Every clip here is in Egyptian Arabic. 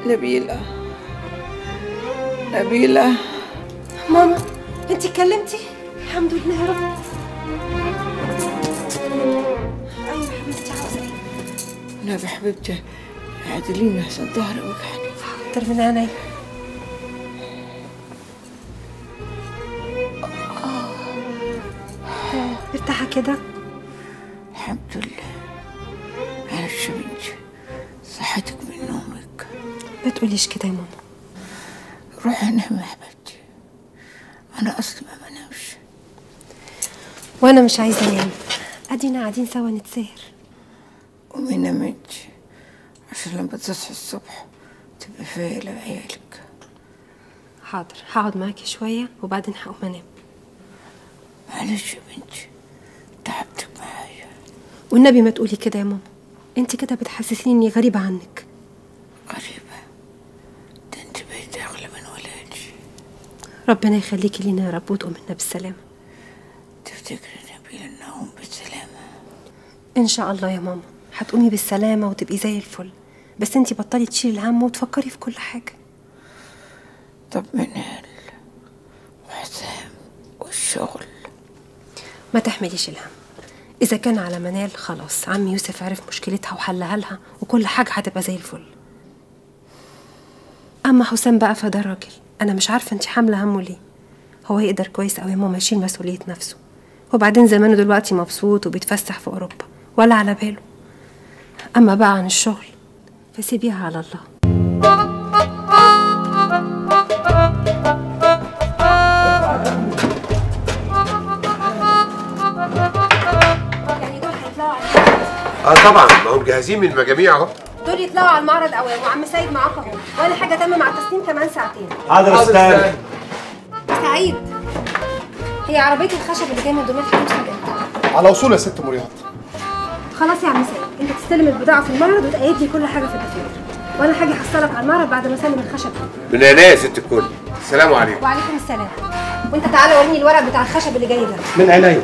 نبيلة نبيلة ماما انت اتكلمتي الحمد لله يا رب ايوه يا حبيبتي عاوزه ايه نبي حبيبتي اعدليني احسن ظهري وجعني حاضر من عينيا آه، مرتاحه كده الحمد لله معلش يا بنتي صحتك من نومك ما تقوليش كده يا ماما روحي نامي يا حبيبتي انا اصلي ما بنامش وانا مش عايزه انام ادينا قاعدين سوا نتسهر قومي نامي انتي عشان لما تصحي الصبح تبقى فايقة لعيالك حاضر هقعد معاكي شويه وبعدين هقوم انام معلش يا بنتي تعبتك معايا والنبي ما تقولي كده يا ماما انت كده بتحسسيني اني غريبه عنك غريبة ده انت بقيت اغلى من ولادي ربنا يخليكي لينا يا رب وتقوم لنا بالسلامه تفتكري نبيل انهم بالسلامة ان شاء الله يا ماما هتقومي بالسلامه وتبقي زي الفل بس انت بطلي تشيلي الهم وتفكري في كل حاجه طب منال وحسام والشغل ما تحمليش الهم اذا كان على منال خلاص عمي يوسف عرف مشكلتها وحلها لها وكل حاجه هتبقى زي الفل اما حسام بقى فده راجل انا مش عارفه انت حامله همه ليه هو يقدر كويس قوي يا ماما يشيل مسؤوليه نفسه وبعدين زمانه دلوقتي مبسوط وبيتفسح في اوروبا ولا على باله اما بقى عن الشغل فسيبيها على الله يعني دول هيطلعوا على اه طبعا ما هم جاهزين من المجاميع اهو دول يطلعوا على المعرض اوام وعم سيد معاك اهو ولا حاجه تم مع التسليم كمان ساعتين حاضر استاذ سعيد هي عربيه الخشب اللي جايه من دمياط هتوصل امتى؟ على وصول يا ست مريات خلاص يا عم سيد انت تستلم البضاعه في المعرض وتأيد لي كل حاجه في الدفاتر وانا هاجي احصلك على المعرض بعد ما اسلم الخشب من هنا يا ست الكل السلام عليكم وعليكم السلام وانت تعالى وريني الورق بتاع الخشب اللي جاي ده من عينيا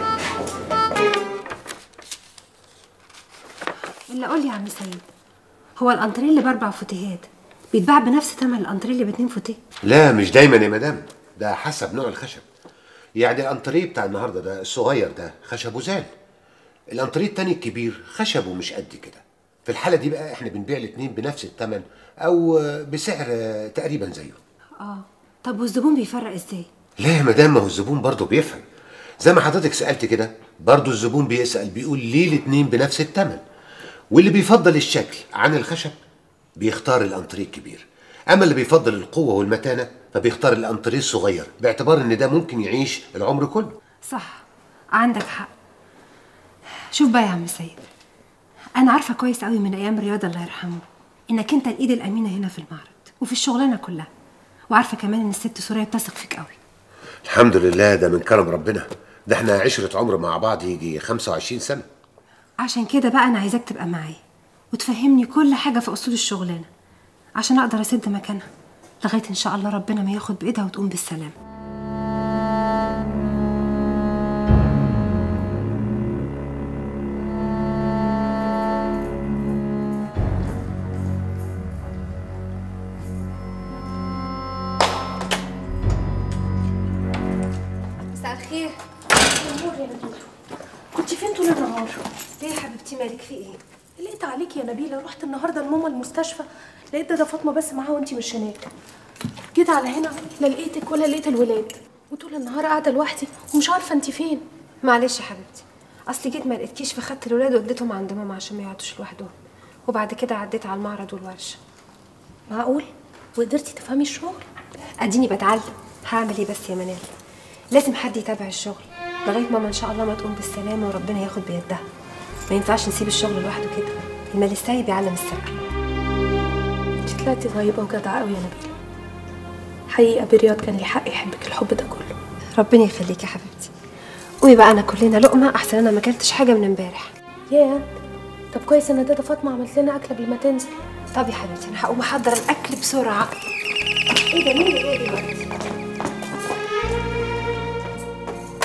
الا قول لي يا عم سيد هو الانتريه اللي باربع فوتيهات بيتباع بنفس ثمن الانتريه اللي باتنين فوتيه لا مش دايما يا مدام ده حسب نوع الخشب يعني الانتريه بتاع النهارده ده الصغير ده خشبه زال الانتريه التاني الكبير خشبه مش قد كده في الحاله دي بقى احنا بنبيع الاتنين بنفس الثمن او بسعر تقريبا زيه اه طب والزبون بيفرق ازاي لا يا مدام ما هو الزبون برضه بيفهم زي ما حضرتك سألت كده برضه الزبون بيسأل بيقول ليه الاتنين بنفس الثمن واللي بيفضل الشكل عن الخشب بيختار الانتريه الكبير اما اللي بيفضل القوة والمتانة فبيختار الانتريه الصغير باعتبار ان ده ممكن يعيش العمر كله صح عندك حق شوف بقى يا عم سيد انا عارفه كويس قوي من ايام رياض الله يرحمه انك انت الايد الامينه هنا في المعرض وفي الشغلانه كلها وعارفه كمان ان الست سوريا بتثق فيك قوي الحمد لله ده من كرم ربنا ده احنا عشرة عمر مع بعض يجي 25 سنة عشان كده بقى انا عايزاك تبقى معايا وتفهمني كل حاجه في اصول الشغلانه عشان اقدر اسد مكانها لغايه ان شاء الله ربنا ما ياخد بايدها وتقوم بالسلام مساء الخير كنت فين طول النهار؟ ليه يا حبيبتي مالك في ايه لقيت عليك يا نبيلة رحت النهارده لماما المستشفى لقيت ده فاطمة بس معاها وانتي مش هناك جيت على هنا لا لقيتك ولا لقيت الولاد وطول النهار قاعدة لوحدي ومش عارفة انتي فين معلش يا حبيبتي اصل جيت ما لقيتكيش فخدت الولاد وديتهم عند ماما عشان ما يقعدوش لوحدهم وبعد كده عديت على المعرض والورشه معقول؟ وقدرتي تفهمي الشغل؟ اديني بتعلم هعمل ايه بس يا منال لازم حد يتابع الشغل لغايه ماما ان شاء الله ما تقوم بالسلامه وربنا ياخد بيدها ما ينفعش نسيب الشغل لوحده كده المال السايب يعلم السرقه انتي طلعتي طيبة وجدعة قوي يا نبيلة حقيقة برياض كان لي حق يحبك الحب ده كله ربنا يخليك يا حبيبتي قومي بقى انا كلنا لقمه احسن انا ما اكلتش حاجه من امبارح ياه طب كويس ان دادا فاطمة عملت لنا أكلة قبل ما تنزل طب يا حبيبتي انا هقوم احضر الاكل بسرعه ايه ده مين اللي جاي دلوقتي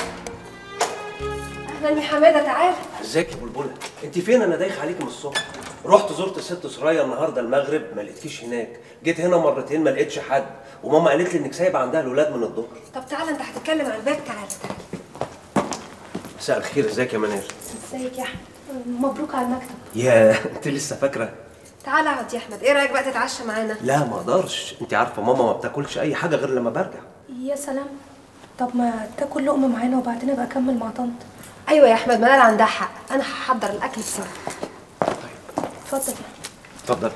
اهلا يا حماده تعالى ازيك يا بلبله انت فين انا دايخ عليك من الصبح رحت زرت الست سرايا النهارده المغرب ما لقيتكيش هناك جيت هنا مرتين ما لقيتش حد وماما قالت لي انك سايبه عندها الاولاد من الظهر طب تعالى انت هتتكلم عن الباب تعالى تعالى مساء الخير ازيك يا منال ازيك يا احمد مبروك على المكتب يا انت لسه فاكره تعالى اقعد يا احمد ايه رايك بقى تتعشى معانا لا ما اقدرش انت عارفه ماما ما بتاكلش اي حاجه غير لما برجع يا سلام طب ما تاكل لقمه معانا وبعدين ابقى اكمل مع طنط ايوه يا احمد منال عندها حق انا هحضر الاكل بسرعه اتفضل يا اتفضل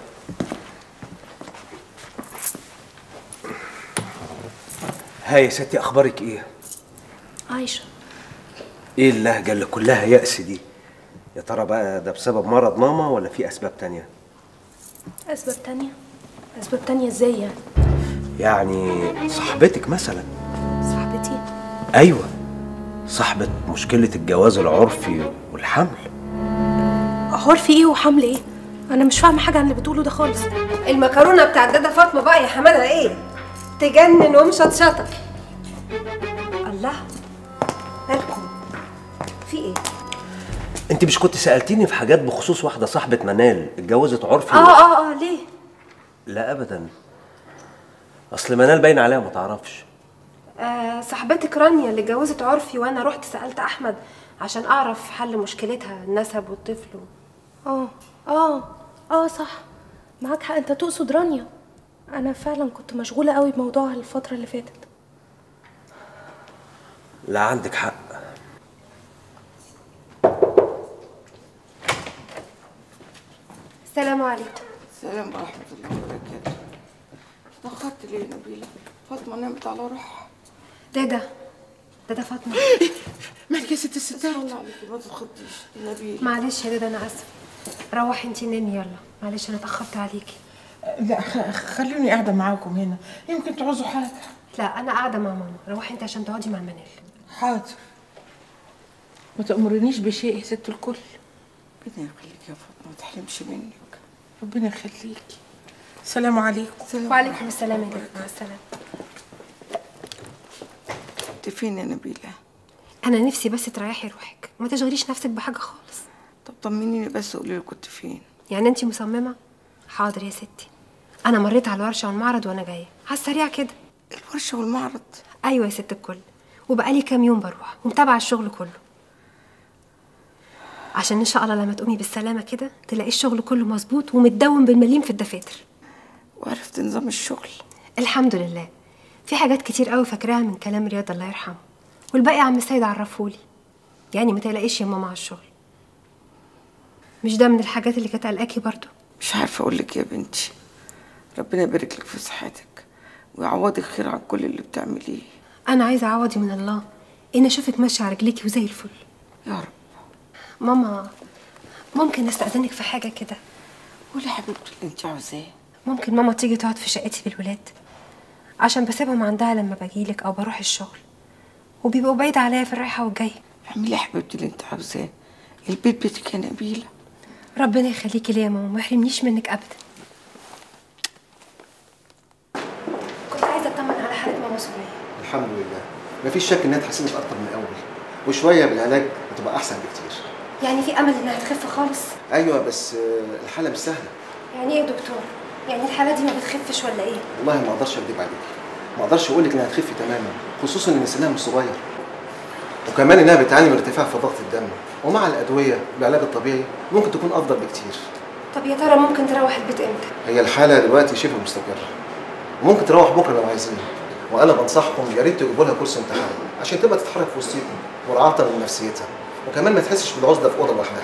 هاي يا ستي اخبارك ايه عايشه ايه اللهجه اللي كلها يأس دي يا ترى بقى ده بسبب مرض ماما ولا في اسباب تانية اسباب تانية اسباب تانية ازاي يعني يعني صاحبتك مثلا صاحبتي ايوه صاحبة مشكلة الجواز العرفي والحمل عرفي ايه وحمل ايه انا مش فاهمه حاجه عن اللي بتقوله ده خالص المكرونه بتاعت دادا فاطمه بقى يا حماده ايه تجنن ومشطشطه الله مالكم في ايه انت مش كنت سألتيني في حاجات بخصوص واحدة صاحبة منال اتجوزت عرفي اه اه اه ليه لا ابدا اصل منال باين عليها ما تعرفش آه صاحبتك رانيا اللي اتجوزت عرفي وانا رحت سالت احمد عشان اعرف حل مشكلتها النسب والطفل اه اه اه صح معاك حق انت تقصد رانيا انا فعلا كنت مشغوله قوي بموضوعها الفتره اللي فاتت لا عندك حق السلام عليكم السلام ورحمة الله وبركاته اتأخرت ليه يا نبيلة؟ فاطمة نامت على روحها دادا دادا فاطمه مالك يا ست الستات؟ الله عليكي ما تتخضيش نبيلة معلش يا دادا انا اسفه روحي انتي نامي يلا معلش انا اتاخرت عليكي لا خ- خلوني قاعدة معاكم هنا يمكن تعوزوا حاجة لا انا قاعده مع ماما روحي انت عشان تقعدي مع منال حاضر ما تأمرنيش بشيء يا ست الكل ربنا يخليك يا فاطمة ما تحرمش منك ربنا يخليكي السلام عليكم وعليكم السلام يا دادا مع السلامه انت فين يا نبيلة؟ انا نفسي بس تريحي روحك وما تشغليش نفسك بحاجه خالص طب طمنيني بس قولي لي كنت فين؟ يعني انتي مصممه حاضر يا ستي انا مريت على الورشه والمعرض وانا جايه على السريع كده الورشة والمعرض ايوه يا ست الكل وبقالي كام يوم بروح ومتابعه الشغل كله عشان ان شاء الله لما تقومي بالسلامه كده تلاقي الشغل كله مظبوط ومتدون بالمليم في الدفاتر وعرفت نظام الشغل الحمد لله في حاجات كتير قوي فاكراها من كلام رياض الله يرحمه والباقي عم سيد عرفهولي يعني ما تقلقيش يا ماما على الشغل مش ده من الحاجات اللي كانت قلقاكي برضو مش عارفة أقول لك يا بنتي ربنا يبارك لك في صحتك ويعوضك خير عن كل اللي بتعمليه انا عايزه اعوضي من الله ان اشوفك ماشيه على رجليكي وزي الفل يا رب ماما ممكن استاذنك في حاجه كده قولي يا حبيبتي اللي انت عاوزاه ممكن ماما تيجي تقعد في شقتي بالولاد عشان بسيبهم عندها لما باجيلك او بروح الشغل وبيبقوا بعيد عليا في الرايحه والجايه اعملي يا حبيبتي اللي انت عاوزاه البيت بيتك يا نبيلة ربنا يخليكي ليا يا ماما ما يحرمنيش منك ابدا كنت عايزه اطمن على حاله ماما سوريا الحمد لله مفيش شك انها اتحسنت اكتر من الاول وشويه بالعلاج هتبقى احسن بكتير يعني في امل انها تخف خالص ايوه بس آه، الحاله مش سهله يعني ايه يا دكتور يعني الحاله دي ما بتخفش ولا ايه والله ما اقدرش اكذب عليك ما اقدرش اقول لك انها تخف تماما خصوصا ان سنها مش صغير وكمان انها بتعاني من ارتفاع في ضغط الدم ومع الادويه والعلاج الطبيعي ممكن تكون افضل بكتير طب يا ترى ممكن تروح البيت امتى هي الحاله دلوقتي شبه مستقره وممكن تروح بكره لو عايزين وانا بنصحكم يا ريت تجيبوا لها كرسي امتحان عشان تبقى تتحرك في وسطيكم مراعاه لنفسيتها وكمان ما تحسش بالعزله في اوضه لوحدها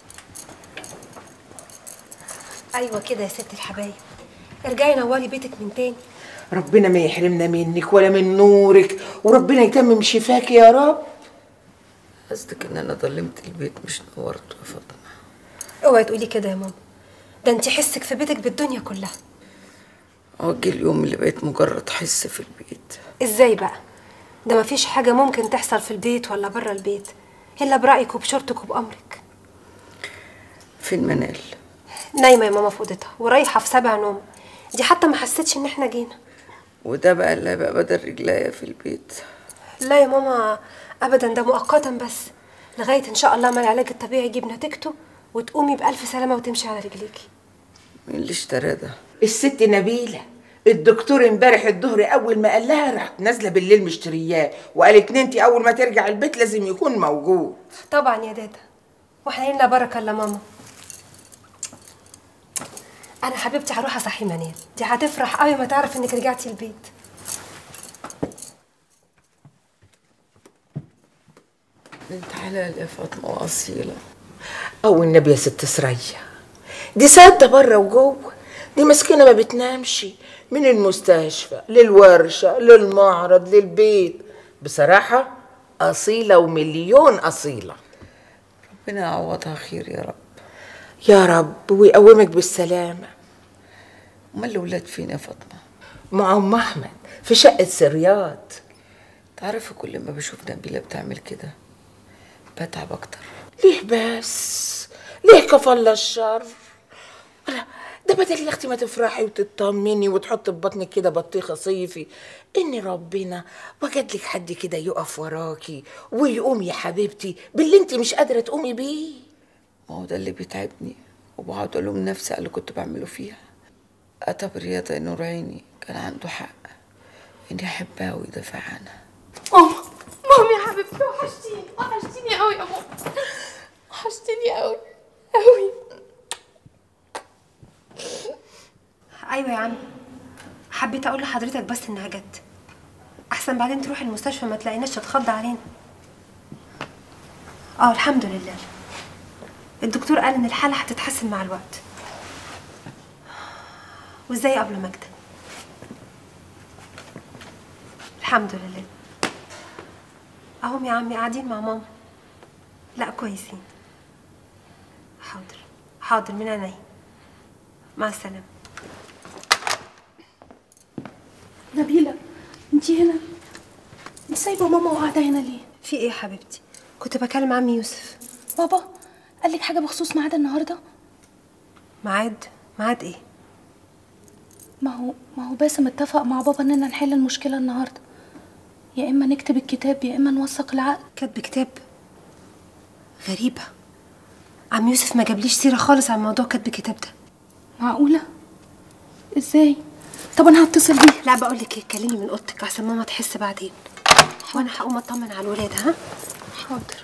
ايوه كده يا ست الحبايب ارجعي نوري بيتك من تاني ربنا ما يحرمنا منك ولا من نورك وربنا يتمم شفاك يا رب قصدك ان انا ظلمت البيت مش نورته يا فاطمة اوعي تقولي كده يا ماما ده انت حسك في بيتك بالدنيا كلها هو جه اليوم اللي بقيت مجرد حس في البيت ازاي بقى ده مفيش حاجة ممكن تحصل في البيت ولا بره البيت إلا برأيك وبشورتك وبأمرك فين منال نايمة يا ماما في أوضتها ورايحة في سبع نوم دي حتى ما حسيتش إن إحنا جينا وده بقى اللي هيبقى بدل رجليا في البيت لا يا ماما أبدا ده مؤقتا بس لغاية إن شاء الله ما العلاج الطبيعي يجيب نتيجته وتقومي بألف سلامة وتمشي على رجليكي مين اللي اشترى ده الست نبيله الدكتور امبارح الظهر اول ما قال لها راحت نازله بالليل مشترياه وقالت لي انت اول ما ترجع البيت لازم يكون موجود طبعا يا دادا واحنا لنا بركة الا ماما انا حبيبتي هروح اصحي منال دي هتفرح قوي ما تعرف انك رجعتي البيت انت حلال يا فاطمه واصيله او النبي يا ست سرية دي سادة بره وجوه دي مسكينه ما بتنامش من المستشفى للورشه للمعرض للبيت بصراحه اصيله ومليون اصيله ربنا يعوضها خير يا رب يا رب ويقومك بالسلامه امال الاولاد فين يا فاطمه مع ام احمد في شقه سريات تعرفي كل ما بشوف نبيله بتعمل كده بتعب اكتر ليه بس ليه كفل الشر ألا ده بدل يا اختي ما تفرحي وتطمني وتحط في بطنك كده بطيخه صيفي ان ربنا وجد لك حد كده يقف وراكي ويقوم يا حبيبتي باللي انت مش قادره تقومي بيه ما هو ده اللي بيتعبني وبقعد الوم نفسي على اللي كنت بعمله فيها اتى برياضة نور عيني كان عنده حق اني احبها ويدافع عنها ماما ماما يا حبيبتي وحشتيني وحشتيني قوي يا ماما وحشتيني قوي قوي ايوه يا عم حبيت اقول لحضرتك بس انها جت احسن بعدين تروح المستشفى ما تلاقيناش تتخض علينا اه الحمد لله الدكتور قال ان الحاله هتتحسن مع الوقت وازاي قبل ماجده الحمد لله اهم يا عمي قاعدين مع ماما لا كويسين حاضر حاضر من عيني مع السلامه نبيلة انتي هنا انت سايبة ماما وقاعدة هنا ليه؟ في ايه يا حبيبتي كنت بكلم عمي يوسف بابا قال لك حاجة بخصوص ميعاد النهاردة؟ ميعاد ميعاد ايه ما هو ما هو باسم اتفق مع بابا اننا نحل المشكلة النهاردة يا اما نكتب الكتاب يا اما نوثق العقد كاتب كتاب غريبة عم يوسف ما جابليش سيرة خالص عن موضوع كتب الكتاب ده معقولة؟ ازاي؟ طب انا هتصل بيه لا بقول لك ايه كلمي من اوضتك عشان ماما تحس بعدين وانا هقوم اطمن على الولاد ها حاضر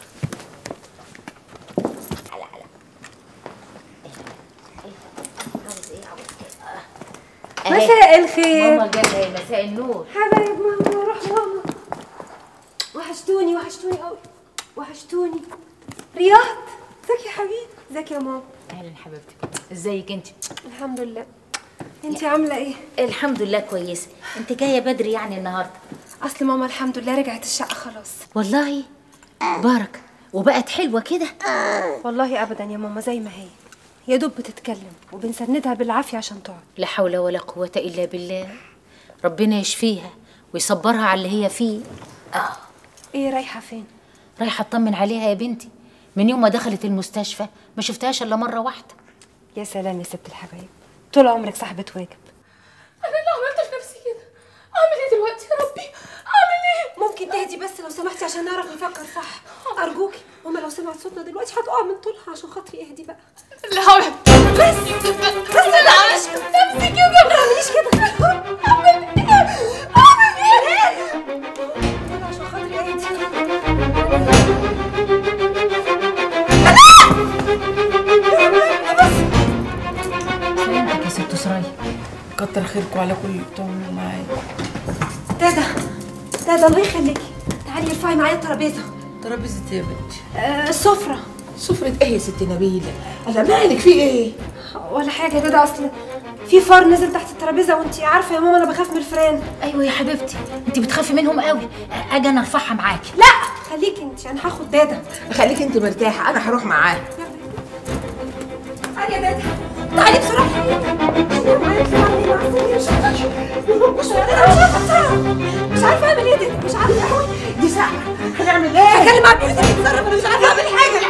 مساء الخير ماما جايه مساء النور حبايب ماما روح ماما وحشتوني وحشتوني قوي وحشتوني رياض ازيك يا حبيبي ازيك يا ماما اهلا حبيبتي ازيك انت الحمد لله انت عامله ايه الحمد لله كويسه انت جايه بدري يعني النهارده اصل ماما الحمد لله رجعت الشقه خلاص والله بارك وبقت حلوه كده والله ابدا يا ماما زي ما هي يا دوب بتتكلم وبنسندها بالعافيه عشان تقعد لا حول ولا قوه الا بالله ربنا يشفيها ويصبرها على اللي هي فيه ايه رايحه فين رايحه اطمن عليها يا بنتي من يوم ما دخلت المستشفى ما شفتهاش الا مره واحده يا سلام يا ست الحبايب طول عمرك صاحبه واجب انا اللي عملت في نفسي كده اعمل ايه دلوقتي يا ربي اعمل ايه ممكن تهدي بس لو سمحتي عشان نعرف نفكر صح ارجوكي ماما لو سمعت صوتنا دلوقتي هتقع من طولها عشان خاطري اهدي بقى لا حول بس بس لا مش نفسي كده ما تعمليش كده اعمل ايه اعمل ايه عشان خاطري اهدي سلامتك يا ست سرايا كتر خيركم على كل اللي بتعملوه معايا دادا دادا الله يخليكي تعالي ارفعي معايا الترابيزه ترابيزة إيه يا بنتي آه السفره سفرة ايه يا ست نبيلة؟ ألا مالك في ايه؟ ولا حاجه يا دادا اصل في فار نزل تحت الترابيزه وانتي عارفه يا ماما انا بخاف من الفئران ايوه يا حبيبتي انت بتخافي منهم قوي اجي انا ارفعها معاكي لا خليكي انتي انا هاخد دادا خليك انت مرتاحة أنا هروح معاه تعالي يا دادا تعالي بسرعه أيوة، معايا بسرعة، مع السرير. مش مش عارفه بسرعة. مش عارفه اعمل ايه يا دادا مش عارفه قوي دي ساعة هنعمل ايه؟ هكلم عبد يوسف يتصرف انا مش عارفه اعمل حاجه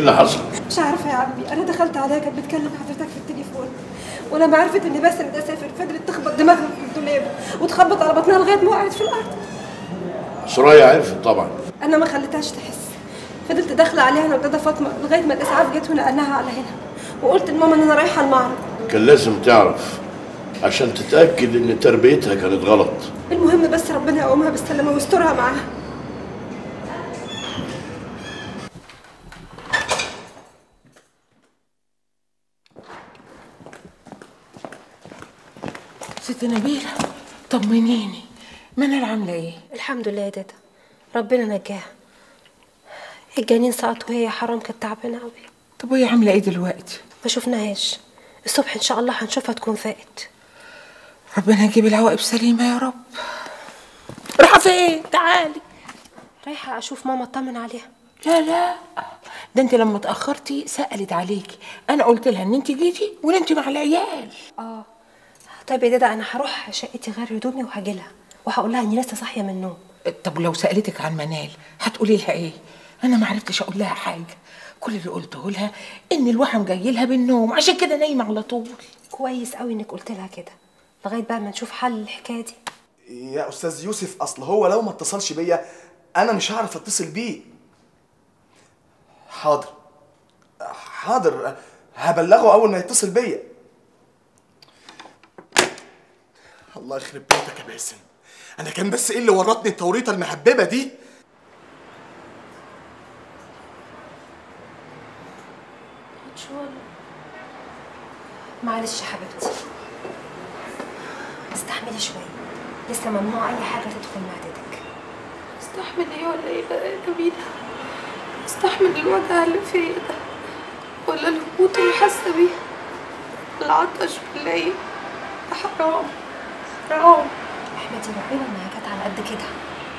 اللي حصل مش عارفه يا عمي انا دخلت عليها كانت بتكلم حضرتك في التليفون ولما عرفت ان باسم ده سافر فضلت تخبط دماغها في الدولاب وتخبط على بطنها لغايه ما وقعت في الارض سرايا عرفت طبعا انا ما خليتهاش تحس فضلت داخله عليها انا ودادا فاطمه لغايه ما الاسعاف جت ونقلناها على هنا وقلت لماما ان انا رايحه المعرض كان لازم تعرف عشان تتأكد ان تربيتها كانت غلط المهم بس ربنا يقومها بالسلامه ويسترها معاها ست نبيلة طمنيني منال عاملة ايه؟ الحمد لله يا دادا ربنا نجاها الجنين سقط وهي حرام كانت تعبانه قوي طب وهي عاملة ايه دلوقتي؟ ما شفناهاش الصبح ان شاء الله هنشوفها تكون فاقت ربنا يجيب العواقب سليمة يا رب رايحة فين؟ تعالي رايحه اشوف ماما اطمن عليها لا لا ده انت لما اتأخرتي سألت عليكي انا قلت لها ان انت جيتي وان انت مع العيال اه طيب يا دادا انا هروح شقتي غير هدومي وهاجي لها وهقول لها اني لسه صاحيه من النوم طب ولو سألتك عن منال هتقولي لها ايه؟ انا ما عرفتش اقول لها حاجة كل اللي قلته لها ان الوحم جاي لها بالنوم عشان كده نايمة على طول كويس قوي انك قلت لها كده لغايه بقى ما نشوف حل الحكايه دي يا استاذ يوسف اصل هو لو ما اتصلش بيا انا مش هعرف اتصل بيه حاضر حاضر هبلغه اول ما يتصل بيا الله يخرب بيتك يا باسم انا كان بس ايه اللي ورطني التوريطه المهببه دي ان شاء الله معلش يا حبيبتي استحملي شويه لسه ممنوع اي حاجه تدخل معدتك استحمل ايه ولا ايه بقى يا نبيلة استحمل الوجع اللي فيا ده ولا الهبوط اللي حاسة بيه العطش ولا ايه ده حرام حرام احمدي ربنا انها جت على قد كده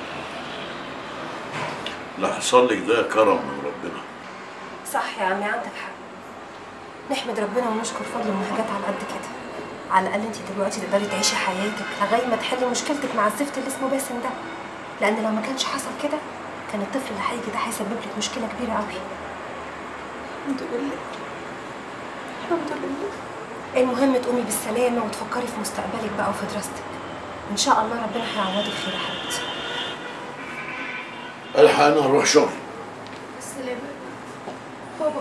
اللي حصل لك ده كرم من ربنا صح يا عمي عندك حق نحمد ربنا ونشكر فضله انها جت على قد كده على الاقل انت دلوقتي تقدري تعيشي حياتك لغايه ما تحلي مشكلتك مع الزفت اللي اسمه باسم ده لان لو ما كانش حصل كده كان الطفل اللي هيجي ده هيسبب لك مشكله كبيره قوي الحمد لله الحمد لله المهم تقومي بالسلامه وتفكري في مستقبلك بقى وفي دراستك ان شاء الله ربنا هيعوضك خير يا حبيبتي الحق انا اروح شغل السلامة بابا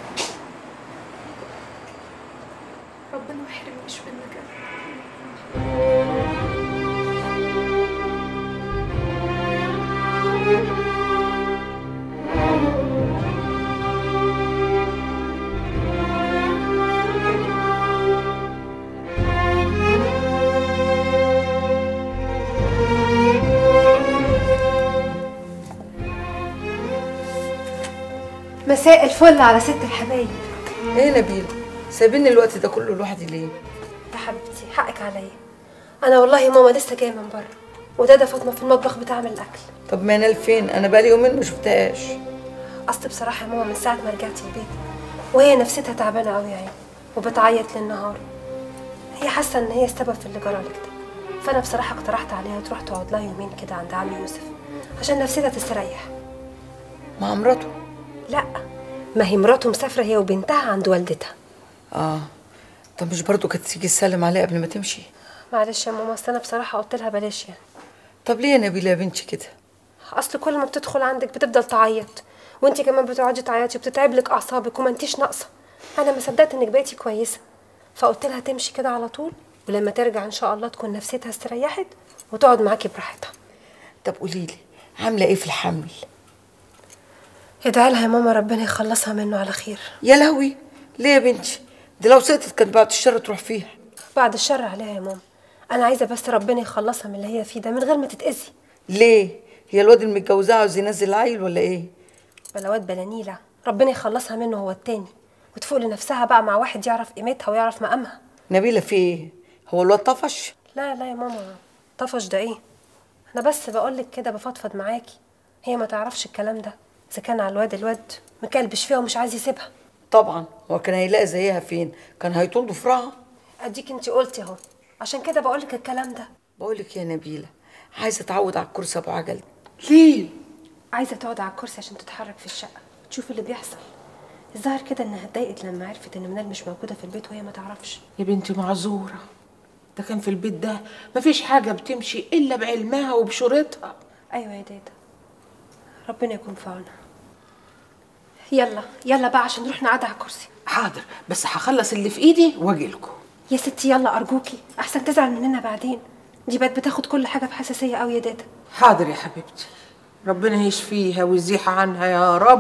ربنا ما يحرمنيش منك أبدا. مساء الفل على ست الحبايب ايه نبيل سايبيني الوقت ده كله لوحدي ليه يا حبيبتي حقك عليا انا والله ماما لسه جايه من بره ودادا فاطمه في المطبخ بتعمل الاكل طب منال فين انا بقالي يومين ما شفتهاش اصل بصراحه يا ماما من ساعه ما رجعت البيت وهي نفسيتها تعبانه قوي يعني وبتعيط للنهار هي حاسه ان هي السبب في اللي جرالك ده فانا بصراحه اقترحت عليها تروح تقعد لها يومين كده عند عمي يوسف عشان نفسيتها تستريح مع مراته لا ما هي مراته مسافره هي وبنتها عند والدتها اه طب مش برضو كانت تيجي تسلم عليا قبل ما تمشي معلش يا ماما اصل انا بصراحه قلت لها بلاش يعني طب ليه يا نبيله يا بنتي كده اصل كل ما بتدخل عندك بتفضل تعيط وانت كمان بتقعدي تعيطي وبتتعب لك اعصابك وما انتيش ناقصه انا ما صدقت انك بقيتي كويسه فقلت لها تمشي كده على طول ولما ترجع ان شاء الله تكون نفسيتها استريحت وتقعد معاكي براحتها طب قولي لي عامله ايه في الحمل ادعي لها يا ماما ربنا يخلصها منه على خير يا لهوي ليه يا بنتي دي لو سقطت كانت بعد الشر تروح فيها بعد الشر عليها يا ماما انا عايزه بس ربنا يخلصها من اللي هي فيه ده من غير ما تتاذي ليه هي الواد اللي متجوزاه عاوز ينزل عيل ولا ايه بلا واد بلا نيله ربنا يخلصها منه هو التاني وتفوق لنفسها بقى مع واحد يعرف قيمتها ويعرف مقامها نبيله في ايه هو الواد طفش لا لا يا ماما طفش ده ايه انا بس بقولك كده بفضفض معاكي هي ما تعرفش الكلام ده اذا كان على الواد الواد مكلبش فيها ومش عايز يسيبها طبعا هو كان هيلاقي زيها فين كان هيطول ضفرها اديك انت قلتي اهو عشان كده بقولك الكلام ده بقولك يا نبيله عايزه اتعود على الكرسي ابو عجل ليه؟ عايزه تقعد على الكرسي عشان تتحرك في الشقه وتشوف اللي بيحصل الظاهر كده انها اتضايقت لما عرفت ان منال مش موجوده في البيت وهي ما تعرفش يا بنتي معذورة ده كان في البيت ده مفيش حاجة بتمشي إلا بعلمها وبشورتها ايوه يا دادا ربنا يكون في عونها يلا يلا بقى عشان نروح نقعد على الكرسي حاضر بس هخلص اللي في إيدي وأجيلكوا يا ستي يلا ارجوكي احسن تزعل مننا بعدين دي بقت بتاخد كل حاجه بحساسيه قوي يا دادا حاضر يا حبيبتي ربنا يشفيها ويزيح عنها يا رب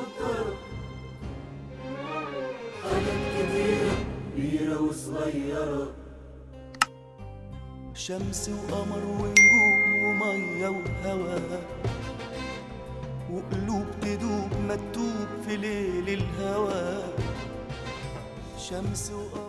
كبيرة وصغيرة شمس وقمر ونجوم ومية وهوا وقلوب تدوب مكتوب في ليل الهوى شمس وقمر